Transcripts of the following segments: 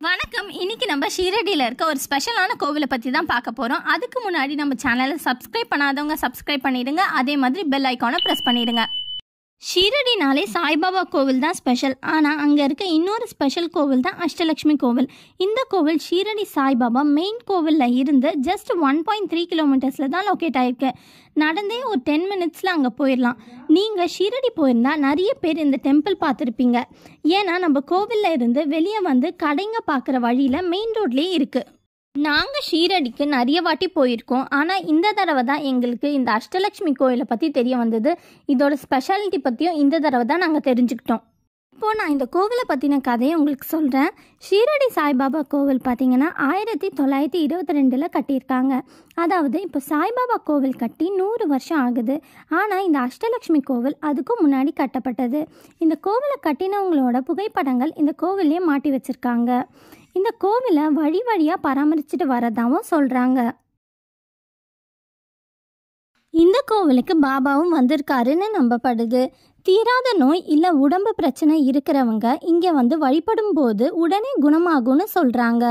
வணக்கம் இன்னைக்கு நம்ம ஷீரடியில் இருக்க ஒரு ஸ்பெஷலான கோவிலை பற்றி தான் பார்க்க போகிறோம் அதுக்கு முன்னாடி நம்ம சேனலை சப்ஸ்கிரைப் பண்ணாதவங்க சப்ஸ்கிரைப் பண்ணிடுங்க அதே மாதிரி பெல் ஐக்கானை ப்ரெஸ் பண்ணிடுங்க ஷீரடினாலே சாய்பாபா கோவில் தான் ஸ்பெஷல் ஆனால் அங்கே இருக்க இன்னொரு ஸ்பெஷல் கோவில் தான் அஷ்டலக்ஷ்மி கோவில் இந்த கோவில் ஷீரடி சாய்பாபா மெயின் கோவிலில் இருந்து ஜஸ்ட் ஒன் பாயிண்ட் த்ரீ கிலோமீட்டர்ஸில் தான் லொக்கேட் ஆயிருக்கு நடந்தே ஒரு டென் மினிட்ஸில் அங்கே போயிடலாம் நீங்கள் ஷீரடி போயிருந்தா நிறைய பேர் இந்த டெம்பிள் பார்த்துருப்பீங்க ஏன்னா நம்ம கோவிலில் இருந்து வெளியே வந்து கடைங்க பார்க்குற வழியில் மெயின் ரோட்லேயே இருக்குது நாங்கள் ஷீரடிக்கு நிறைய வாட்டி போயிருக்கோம் ஆனால் இந்த தடவை தான் எங்களுக்கு இந்த அஷ்டலக்ஷ்மி கோயிலை பற்றி தெரிய வந்தது இதோட ஸ்பெஷாலிட்டி பற்றியும் இந்த தடவை தான் நாங்கள் தெரிஞ்சுக்கிட்டோம் இப்போது நான் இந்த கோவிலை பற்றின கதையை உங்களுக்கு சொல்கிறேன் ஷீரடி சாய்பாபா கோவில் பார்த்தீங்கன்னா ஆயிரத்தி தொள்ளாயிரத்தி இருபத்தி ரெண்டில் கட்டியிருக்காங்க அதாவது இப்போ சாய்பாபா கோவில் கட்டி நூறு வருஷம் ஆகுது ஆனால் இந்த அஷ்டலக்ஷ்மி கோவில் அதுக்கும் முன்னாடி கட்டப்பட்டது இந்த கோவிலை கட்டினவங்களோட புகைப்படங்கள் இந்த கோவிலே மாட்டி வச்சுருக்காங்க இந்த கோவிலை வழி வழியாக பராமரிச்சுட்டு வரதாவும் சொல்கிறாங்க இந்த கோவிலுக்கு பாபாவும் வந்திருக்காருன்னு நம்பப்படுது தீராத நோய் இல்லை உடம்பு பிரச்சனை இருக்கிறவங்க இங்கே வந்து வழிபடும் போது உடனே குணமாகும்னு சொல்கிறாங்க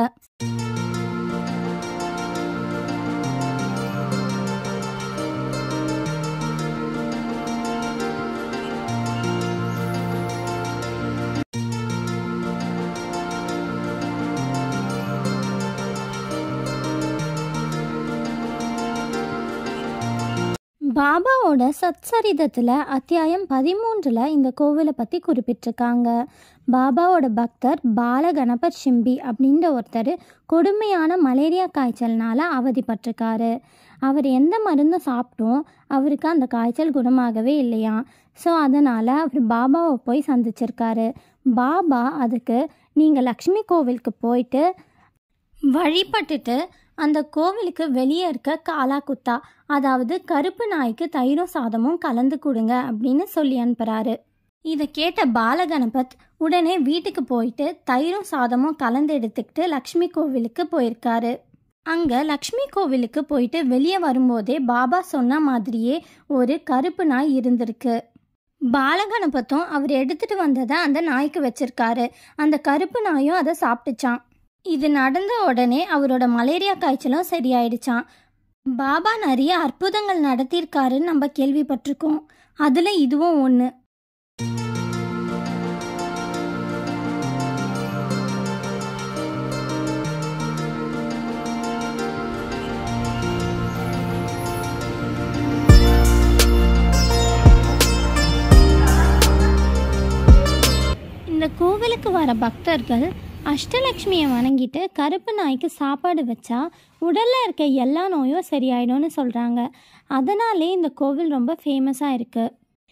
பாபாவோட சத்சரிதத்தில் அத்தியாயம் பதிமூன்றில் இந்த கோவிலை பற்றி குறிப்பிட்டிருக்காங்க பாபாவோட பக்தர் பாலகணபத் ஷிம்பி அப்படின்ற ஒருத்தர் கொடுமையான மலேரியா காய்ச்சல்னால அவதிப்பட்டிருக்காரு அவர் எந்த மருந்து சாப்பிட்டும் அவருக்கு அந்த காய்ச்சல் குணமாகவே இல்லையா ஸோ அதனால் அவர் பாபாவை போய் சந்திச்சிருக்காரு பாபா அதுக்கு நீங்கள் லக்ஷ்மி கோவிலுக்கு போயிட்டு வழிபட்டுட்டு அந்த கோவிலுக்கு வெளியே இருக்க காலா குத்தா அதாவது கருப்பு நாய்க்கு தயிரும் சாதமும் கலந்து கொடுங்க அப்படின்னு சொல்லி அனுப்புகிறாரு இதை கேட்ட பாலகணபத் உடனே வீட்டுக்கு போயிட்டு தயிரும் சாதமும் கலந்து எடுத்துக்கிட்டு லக்ஷ்மி கோவிலுக்கு போயிருக்காரு அங்கே லக்ஷ்மி கோவிலுக்கு போயிட்டு வெளியே வரும்போதே பாபா சொன்ன மாதிரியே ஒரு கருப்பு நாய் இருந்திருக்கு பாலகணபத்தும் அவர் எடுத்துட்டு வந்ததை அந்த நாய்க்கு வச்சிருக்காரு அந்த கருப்பு நாயும் அதை சாப்பிட்டுச்சான் இது நடந்த உடனே அவரோட மலேரியா காய்ச்சலும் சரியாயிடுச்சான் பாபா நிறைய அற்புதங்கள் நடத்தியிருக்காருன்னு நம்ம கேள்விப்பட்டிருக்கோம் அதில் இதுவும் ஒன்று இந்த கோவிலுக்கு வர பக்தர்கள் அஷ்டலக்ஷ்மியை வணங்கிட்டு கருப்பு நாய்க்கு சாப்பாடு வச்சா உடலில் இருக்க எல்லா நோயும் சரியாயிடும்னு சொல்கிறாங்க அதனாலே இந்த கோவில் ரொம்ப ஃபேமஸாக இருக்குது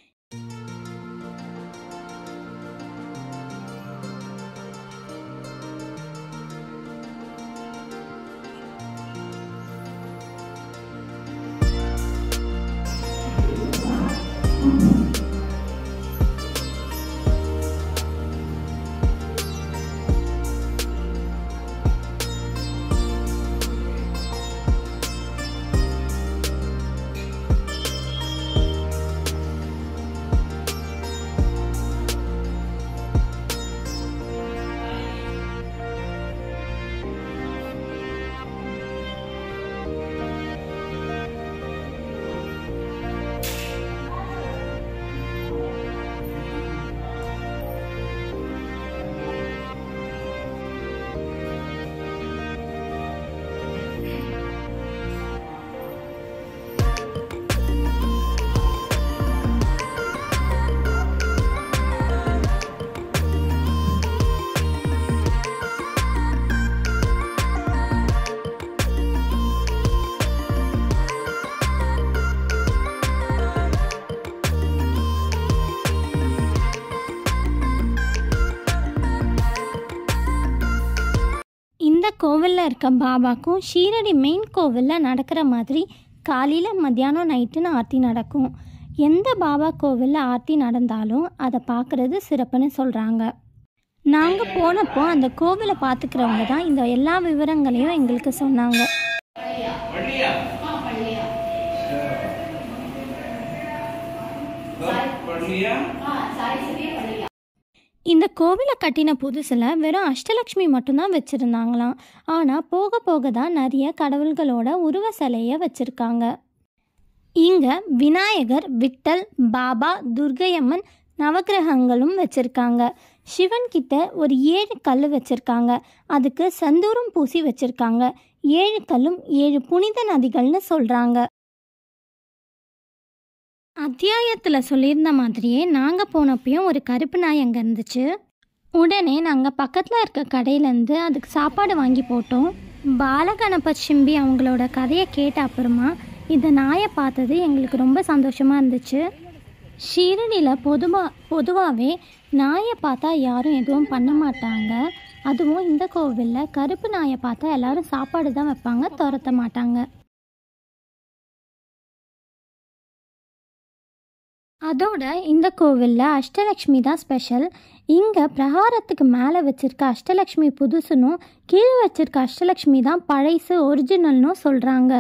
இந்த கோவிலில் இருக்க பாபாக்கும் ஷீரடி மெயின் கோவிலில் நடக்கிற மாதிரி காலையில் மத்தியானம் நைட்டுன்னு ஆர்த்தி நடக்கும் எந்த பாபா கோவிலில் ஆர்த்தி நடந்தாலும் அதை பார்க்குறது சிறப்புன்னு சொல்கிறாங்க நாங்கள் போனப்போ அந்த கோவிலை பார்த்துக்கிறவங்க தான் இந்த எல்லா விவரங்களையும் எங்களுக்கு சொன்னாங்க पढ़ लिया இந்த கோவிலை கட்டின புதுசில் வெறும் அஷ்டலக்ஷ்மி மட்டும்தான் வச்சுருந்தாங்களாம் ஆனால் போக போக தான் நிறைய கடவுள்களோட உருவ சிலையை வச்சுருக்காங்க இங்கே விநாயகர் விட்டல் பாபா துர்கையம்மன் நவக்கிரகங்களும் வச்சுருக்காங்க சிவன் கிட்ட ஒரு ஏழு கல் வச்சுருக்காங்க அதுக்கு சந்தூரம் பூசி வச்சுருக்காங்க ஏழு கல்லும் ஏழு புனித நதிகள்னு சொல்கிறாங்க அத்தியாயத்தில் சொல்லியிருந்த மாதிரியே நாங்கள் போனப்பையும் ஒரு கருப்பு நாய் அங்கே இருந்துச்சு உடனே நாங்கள் பக்கத்தில் இருக்க கடையிலேருந்து அதுக்கு சாப்பாடு வாங்கி போட்டோம் பாலகணபத் சிம்பி அவங்களோட கதையை கேட்ட அப்புறமா இந்த நாயை பார்த்தது எங்களுக்கு ரொம்ப சந்தோஷமாக இருந்துச்சு ஷீரடியில் பொதுவாக பொதுவாகவே நாயை பார்த்தா யாரும் எதுவும் பண்ண மாட்டாங்க அதுவும் இந்த கோவிலில் கருப்பு நாயை பார்த்தா எல்லாரும் சாப்பாடு தான் வைப்பாங்க துரத்த மாட்டாங்க அதோட இந்த கோவிலில் அஷ்டலக்ஷ்மி தான் ஸ்பெஷல் இங்கே பிரகாரத்துக்கு மேலே வச்சிருக்க அஷ்டலக்ஷ்மி புதுசுனும் கீழே வச்சிருக்க அஷ்டலக்ஷ்மி தான் பழைசு ஒரிஜினல்னு சொல்கிறாங்க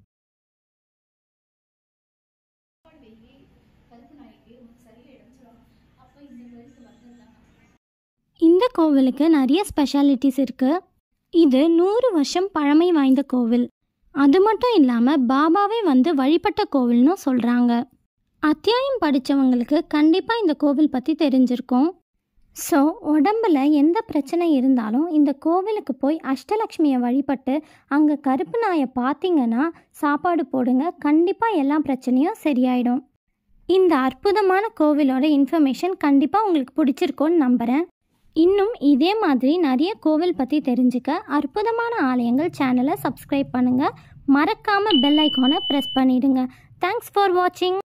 இந்த கோவிலுக்கு நிறைய ஸ்பெஷாலிட்டிஸ் இருக்குது இது நூறு வருஷம் பழமை வாய்ந்த கோவில் அது மட்டும் இல்லாமல் பாபாவே வந்து வழிபட்ட கோவில்னு சொல்கிறாங்க அத்தியாயம் படித்தவங்களுக்கு கண்டிப்பாக இந்த கோவில் பற்றி தெரிஞ்சிருக்கும் ஸோ உடம்புல எந்த பிரச்சனை இருந்தாலும் இந்த கோவிலுக்கு போய் அஷ்டலக்ஷ்மியை வழிபட்டு அங்கே கருப்பு நாயை பார்த்தீங்கன்னா சாப்பாடு போடுங்க கண்டிப்பாக எல்லா பிரச்சனையும் சரியாயிடும் இந்த அற்புதமான கோவிலோட இன்ஃபர்மேஷன் கண்டிப்பாக உங்களுக்கு பிடிச்சிருக்கோன்னு நம்புகிறேன் இன்னும் இதே மாதிரி நிறைய கோவில் பற்றி தெரிஞ்சுக்க அற்புதமான ஆலயங்கள் சேனலை சப்ஸ்கிரைப் பண்ணுங்கள் மறக்காமல் பெல் ஐக்கானை ப்ரெஸ் பண்ணிடுங்க தேங்க்ஸ் ஃபார் வாட்சிங்